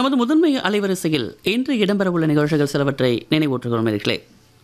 நமது முதன்மை அலைவரிசையில் இன்று இடம்பெறவுள்ள நிகழ்ச்சிகள் சிலவற்றை நினைவூற்றுகிறோம் இருக்கிறே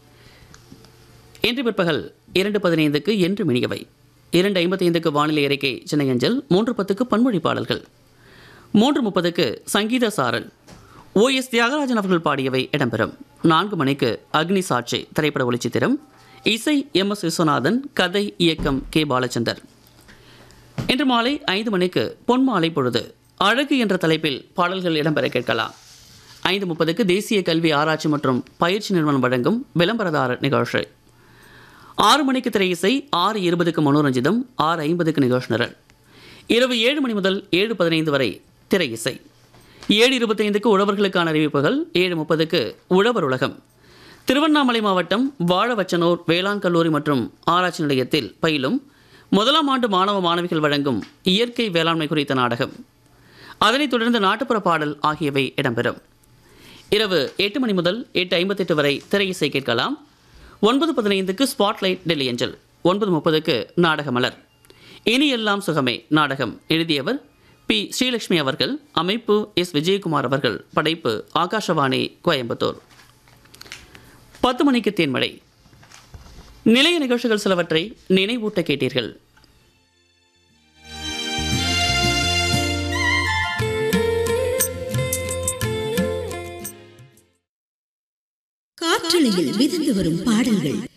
இன்று பிற்பகல் இரண்டு பதினைந்துக்கு என்று மினியவை இரண்டு ஐம்பத்தைந்துக்கு வானிலை அறிக்கை சென்னை அஞ்சல் மூன்று பத்துக்கு பன்மொழி பாடல்கள் மூன்று முப்பதுக்கு சங்கீத சாரல் ஓ எஸ் தியாகராஜன் அவர்கள் பாடியவை இடம்பெறும் நான்கு மணிக்கு அக்னி சாட்சி திரைப்பட ஒளிச்சித்திரம் இசை எம் எஸ் விஸ்வநாதன் கதை இயக்கம் கே பாலச்சந்தர் இன்று மாலை ஐந்து மணிக்கு பொன் மாலை பொழுது அழகு என்ற தலைப்பில் பாடல்கள் இடம்பெற கேட்கலாம் ஐந்து முப்பதுக்கு தேசிய கல்வி ஆராய்ச்சி மற்றும் பயிற்சி நிறுவனம் வழங்கும் விளம்பரதாரர் நிகழ்ச்சி ஆறு மணிக்கு திரை இசை ஆறு இருபதுக்கு மனோரஞ்சிதம் ஆறு ஐம்பதுக்கு நிகழ்ச்சி நிரல் இரவு ஏழு மணி முதல் ஏழு பதினைந்து வரை திரை இசை ஏழு இருபத்தைந்துக்கு உழவர்களுக்கான அறிவிப்புகள் ஏழு முப்பதுக்கு உழவர் உலகம் திருவண்ணாமலை மாவட்டம் வாழவச்சனூர் வேளாண் கல்லூரி மற்றும் ஆராய்ச்சி நிலையத்தில் பயிலும் முதலாம் ஆண்டு மாணவ மாணவிகள் வழங்கும் இயற்கை வேளாண்மை குறித்த நாடகம் அதனைத் தொடர்ந்து நாட்டுப்புற பாடல் ஆகியவை இடம்பெறும் இரவு எட்டு மணி முதல் எட்டு ஐம்பத்தெட்டு வரை திரை இசை கேட்கலாம் ஒன்பது பதினைந்துக்கு ஸ்பாட்லைட் டெல்லி அஞ்சல் ஒன்பது முப்பதுக்கு நாடக மலர் இனி எல்லாம் சுகமே நாடகம் எழுதியவர் பி ஸ்ரீலட்சுமி அவர்கள் அமைப்பு எஸ் விஜயகுமார் அவர்கள் படைப்பு ஆகாஷவாணி கோயம்புத்தூர் பத்து மணிக்கு தேன்மழை நிலைய நிகழ்ச்சிகள் சிலவற்றை நினைவூட்ட கேட்டீர்கள் காற்றலையில் மிதந்து வரும் பாடல்கள்